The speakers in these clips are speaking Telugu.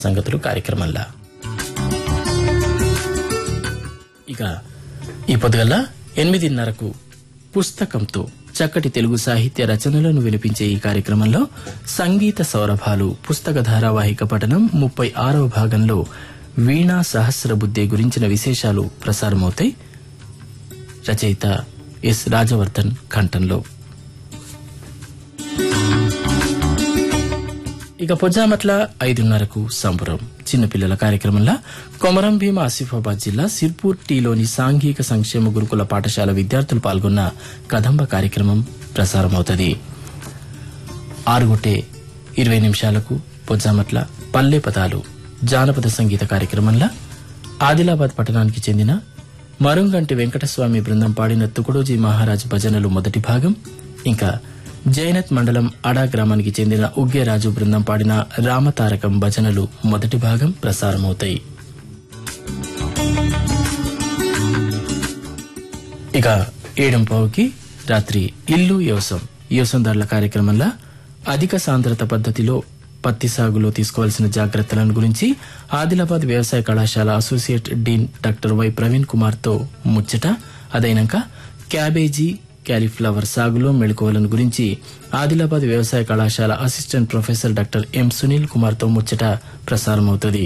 సంగతులు కార్యక్రమంలా ఇక ఈ పొద్దుగల్ల ఎనిమిదిన్నరకు పుస్తకంతో చక్కటి తెలుగు సాహిత్య రచనలను వినిపించే ఈ కార్యక్రమంలో సంగీత సౌరభాలు పుస్తక ధారావాహిక పఠనం ముప్పై ఆరవ భాగంలో వీణా సహస్రబుద్ధే గురించిన విశేషాలు ప్రసారమవుతాయి రచయిత ఎస్ రాజవర్ధన్ కంఠంలో ఇక పొజ్జామట్ల ఐదున్నరకు సంబరం చిన్నపిల్లల కార్యక్రమంలో కొమరం భీమ ఆసిఫాబాద్ జిల్లా సిర్పూర్ టీలోని సాంఘిక సంక్షేమ గురుకుల పాఠశాల విద్యార్థులు పాల్గొన్న కదంబ కార్యక్రమం ప్రసారమవుతుంది ఆరుగుటే ఇరవై నిమిషాలకు పొజ్జామట్ల పల్లె పదాలు జానపద సంగీత కార్యక్రమంలో ఆదిలాబాద్ పట్టణానికి చెందిన మరుంగంటి వెంకటస్వామి బృందం పాడిన తుకుడోజీ మహారాజ్ భజనలు మొదటి భాగం ఇంకా జైనత్ మండలం అడా గ్రామానికి చెందిన ఉగ్గేరాజు బృందం పాడిన రామతారకం భజనలు మొదటి భాగం ప్రసారమవుతాయి ఇక ఏడంపావుకి రాత్రి ఇల్లు వ్యవసాయం వ్యవసాయదారుల కార్యక్రమంలో అధిక సాంద్రత పద్ధతిలో పత్తి సాగులో తీసుకోవాల్సిన జాగ్రత్తలను గురించి ఆదిలాబాద్ వ్యవసాయ కళాశాల associate dean doctor Y Praveen Kumar తో ముచ్చట అదైనాక క్యాబేజీ క్యాలీఫ్లవర్ సాగులో మెళుకువలను గురించి ఆదిలాబాద్ వ్యవసాయ కళాశాల assistant professor doctor M Sunil Kumar తో ముచ్చట ప్రసారమవుతుంది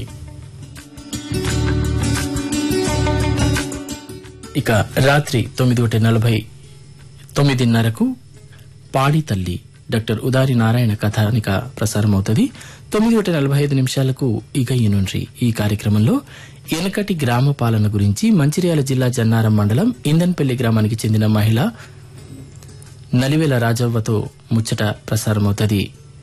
ఇక రాత్రి తొమ్మిది ఒకటి నలభై తొమ్మిదిన్నరకు పాడి తల్లి డాక్టర్ ఉదారి నారాయణ కథానిక ప్రసారమవుతుంది తొమ్మిది ఒకటి నలభై ఐదు నిమిషాలకు ఇక ఈ నుండి ఈ కార్యక్రమంలో ఎనకటి గ్రామ పాలన గురించి మంచిర్యాల జిల్లా జన్నారం మండలం ఇందన్పల్లి గ్రామానికి చెందిన మహిళ నలివేల రాజవ్వతో ముచ్చట ప్రసారమవుతుంది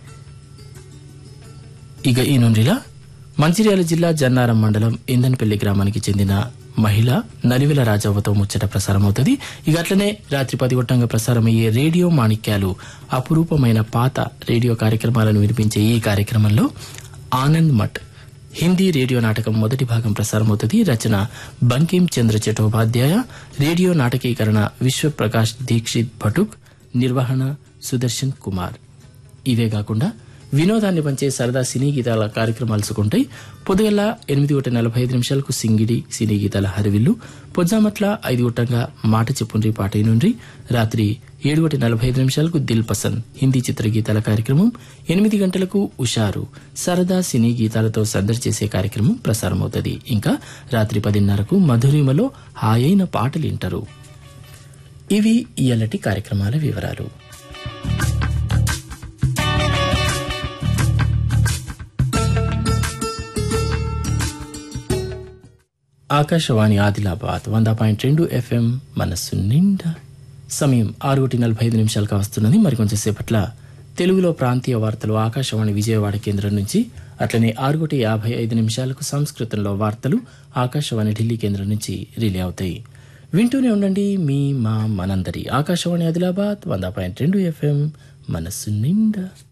ఇక ఈ నుండిలా మంచిర్యాల జిల్లా జన్నారం మండలం ఇందన్పల్లి గ్రామానికి చెందిన మహిళ నలివిల రాజవ్వతో ముచ్చట ప్రసారమవుతుంది ఇక అట్లనే రాత్రి పది గొట్టంగా ప్రసారమయ్యే రేడియో మాణిక్యాలు అపురూపమైన పాత రేడియో కార్యక్రమాలను వినిపించే ఈ కార్యక్రమంలో ఆనంద్ మఠ్ హిందీ రేడియో నాటకం మొదటి భాగం ప్రసారమవుతుంది రచన బంకిం చంద్ర చటోపాధ్యాయ రేడియో నాటకీకరణ విశ్వప్రకాష్ దీక్షిత్ భటుక్ నిర్వహణ సుదర్శన్ కుమార్ ఇవే కాకుండా వినోదాన్ని పంచే సరదా సినీ గీతాల కార్యక్రమాలు సుకుంటాయి పొద్దుగల ఎనిమిది ఒకటి నలభై ఐదు నిమిషాలకు సింగిడి సినీ గీతాల హరివిల్లు పొద్దామట్ల ఐదు గొట్టంగా మాట చెప్పుండ్రి పాట నుండి రాత్రి ఏడు ఒకటి నలభై ఐదు నిమిషాలకు దిల్ పసంద్ హిందీ చిత్ర గీతాల కార్యక్రమం ఎనిమిది గంటలకు ఉషారు సరదా సినీ గీతాలతో సందడి చేసే కార్యక్రమం ప్రసారమవుతుంది ఇంకా రాత్రి పదిన్నరకు మధురిమలో హాయైన పాటలు వింటారు ఇవి ఇయలటి కార్యక్రమాల వివరాలు ఆకాశవాణి ఆదిలాబాద్ వంద పాయింట్ రెండు ఎఫ్ఎం మనస్సు నిండా సమయం ఆరు ఒకటి నలభై ఐదు నిమిషాలుగా వస్తున్నది మరికొంచెం సేపట్ల తెలుగులో ప్రాంతీయ వార్తలు ఆకాశవాణి విజయవాడ కేంద్రం నుంచి అట్లనే ఆరు ఒకటి యాభై ఐదు నిమిషాలకు సంస్కృతంలో వార్తలు ఆకాశవాణి ఢిల్లీ కేంద్రం నుంచి రిలే అవుతాయి వింటూనే ఉండండి మీ మా మనందరి ఆకాశవాణి ఆదిలాబాద్ వంద పాయింట్ రెండు ఎఫ్ఎం మనస్సు నిండా